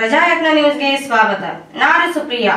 ಪ್ರಜಾಯತ್ನ ನ್ಯೂಸ್ಗೆ ಸ್ವಾಗತ ನಾನು ಸುಪ್ರಿಯಾ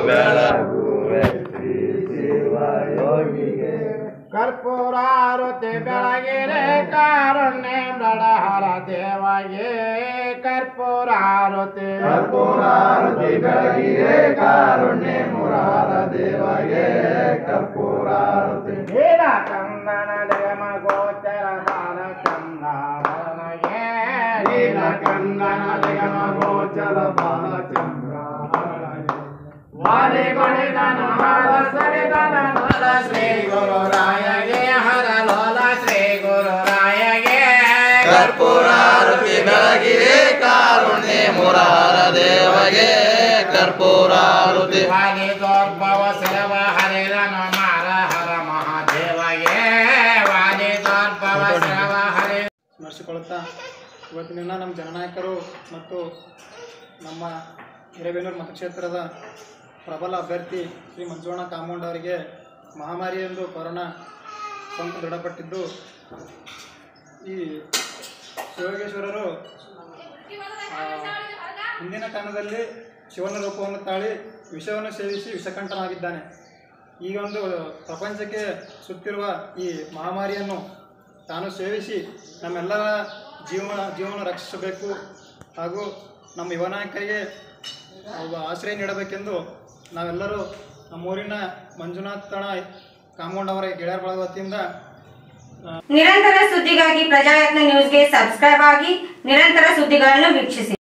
ಕರ್ಪೂರಾರುತಿ ಬೆಳಗಿರೆ ಕಾರುಣ್ಯ ಮೃಡಹರ ದೇವಗೆ ಕರ್ಪೂರಾರುತಿ ಕರ್ಪೂರಾರತಿ ಬೆಳಗಿರೆ ಕಾರುಣ್ಯ ಮುರಾರ ದೇವಗೆ ಕರ್ಪೂರಾರತಿ ನೀಲ ಕಂದನ ದೇಮ ಗೋಚರ ಬಾಲ ಚಂದ್ರವನಗೆ ನೀಲ ಕಂದನ ದೇಮ ಗೋಚರ ಬಾಲ ಚಂದ್ರವನಗೆ ವಾಲಿ ಬಳಿದನ ಹರ ಸರಿದನ ನರ ಶ್ರೀ ಗುರು ರಾಯಗೆ ಹರ ಲೋಲ ಶ್ರೀ ಗುರು ರಾಯಗೆ ಕರ್ಪೂರಾರತಿ ಬೆಳಗಿರೆ ಕಾರುಣ್ಯ ಮುರಾರ ದೇವಗೆ ಕರ್ಪೂರಾರತಿ ವಾಲಿ ದೋರ್ಭವ ಸರವ ಹರಿರನ ಮಾರ ಹರ ಮಹಾದೇವಗೆ ವಾಲಿ ದೋರ್ಭವ ಸರವ ಹರಿ ಸ್ಮರಿಸಿಕೊಳ್ಳುತ್ತಾ ಇವತ್ತಿನ ದಿನ ನಮ್ಮ ಜನನಾಯಕರು ಮತ್ತು ನಮ್ಮ ಹಿರೇಬೇನೂರು ಮತಕ್ಷೇತ್ರದ ಪ್ರಬಲ ಅಭ್ಯರ್ಥಿ ಶ್ರೀ ಮಂಜುವಣ್ಣ ಕಾಮೌಂಡ್ ಅವರಿಗೆ ಮಹಾಮಾರಿ ಎಂದು ಕೊರೋನಾ ಸೋಂಕು ದೃಢಪಟ್ಟಿದ್ದು ಈ ಶಿವಯೋಗೇಶ್ವರರು ಆ, ಹಿಂದಿನ ಕಾಲದಲ್ಲಿ ಶಿವನ ರೂಪವನ್ನು ತಾಳಿ ವಿಷವನ್ನು ಸೇವಿಸಿ ವಿಷಕಂಠನಾಗಿದ್ದಾನೆ ಈ ಒಂದು ಪ್ರಪಂಚಕ್ಕೆ ಸುತ್ತಿರುವ ಈ ಮಹಾಮಾರಿಯನ್ನು ತಾನು ಸೇವಿಸಿ ನಮ್ಮೆಲ್ಲರ ಜೀವನ ಜೀವನ ರಕ್ಷಿಸಬೇಕು ಹಾಗೂ ನಮ್ಮ ಯುವ ನಾಯಕರಿಗೆ ಒಬ್ಬ ಆಶ್ರಯ ನೀಡಬೇಕೆಂದು ನಾವೆಲ್ಲರೂ ನಮ್ಮೂರಿನ ಮಂಜುನಾಥ್ ತಣ ಕಾಂಪೌಂಡ್ ಅವರ ಗೆಳೆಯರ ಬಳಗ ವತಿಯಿಂದ ನಿರಂತರ ಸುದ್ದಿಗಾಗಿ ಪ್ರಜಾಯತ್ನ ನ್ಯೂಸ್ಗೆ ಸಬ್ಸ್ಕ್ರೈಬ್ ಆಗಿ ನಿರಂತರ ಸುದ್ದಿಗಳನ್ನು ವೀಕ್ಷಿಸಿ